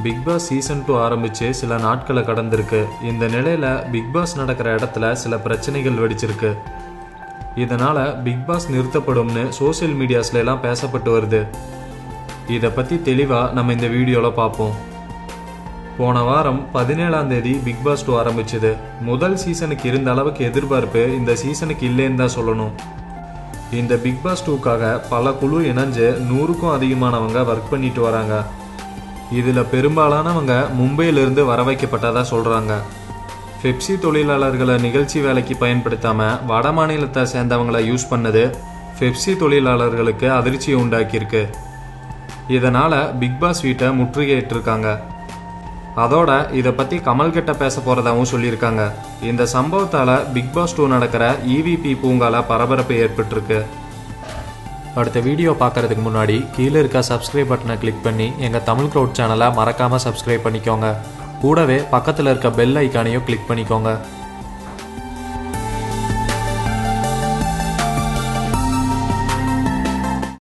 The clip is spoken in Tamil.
பிக் பாஸ் சீசன் டூ ஆரம்பிச்சு சில நாட்களை கடந்திருக்கு இந்த நிலையில பிக் பாஸ் நடக்கிற இடத்துல சில பிரச்சனைகள் வெடிச்சிருக்கு இதனால பிக் பாஸ் நிறுத்தப்படும்னு சோஷியல் மீடியாஸ்ல எல்லாம் பேசப்பட்டு வருது இதை பத்தி தெளிவா நம்ம இந்த வீடியோல பார்ப்போம் போன வாரம் பதினேழாம் தேதி பிக் பாஸ் டூ ஆரம்பிச்சது முதல் சீசனுக்கு இருந்த அளவுக்கு எதிர்பார்ப்பு இந்த சீசனுக்கு இல்லைன்னு தான் சொல்லணும் இந்த பிக் பாஸ் டூக்காக பல குழு இணைஞ்சு நூறுக்கும் அதிகமானவங்க ஒர்க் பண்ணிட்டு வராங்க இதுல பெரும்பாலானவங்க மும்பையிலிருந்து வர வைக்கப்பட்டதா சொல்றாங்க பெப்சி தொழிலாளர்களை நிகழ்ச்சி வேலைக்கு பயன்படுத்தாம வட மாநிலத்தை சேர்ந்தவங்களை யூஸ் பண்ணது பெப்சி தொழிலாளர்களுக்கு அதிர்ச்சியை உண்டாக்கியிருக்கு இதனால பிக் பாஸ் வீட்டை முற்றுகையிட்டிருக்காங்க அதோட இதை பத்தி கமல் கிட்ட பேச போறதாவும் சொல்லியிருக்காங்க இந்த சம்பவத்தால பிக் பாஸ் டூ நடக்கிற இவிபி பூங்கால பரபரப்பு ஏற்பட்டிருக்கு அடுத்த வீடியோ பார்க்கறதுக்கு முன்னாடி கீழே இருக்க சப்ஸ்கிரைப் பட்டனை கிளிக் பண்ணி எங்கள் தமிழ் க்ரௌட் சேனலை மறக்காமல் சப்ஸ்கிரைப் பண்ணிக்கோங்க கூடவே பக்கத்தில் இருக்க பெல் ஐக்கானையும் கிளிக் பண்ணிக்கோங்க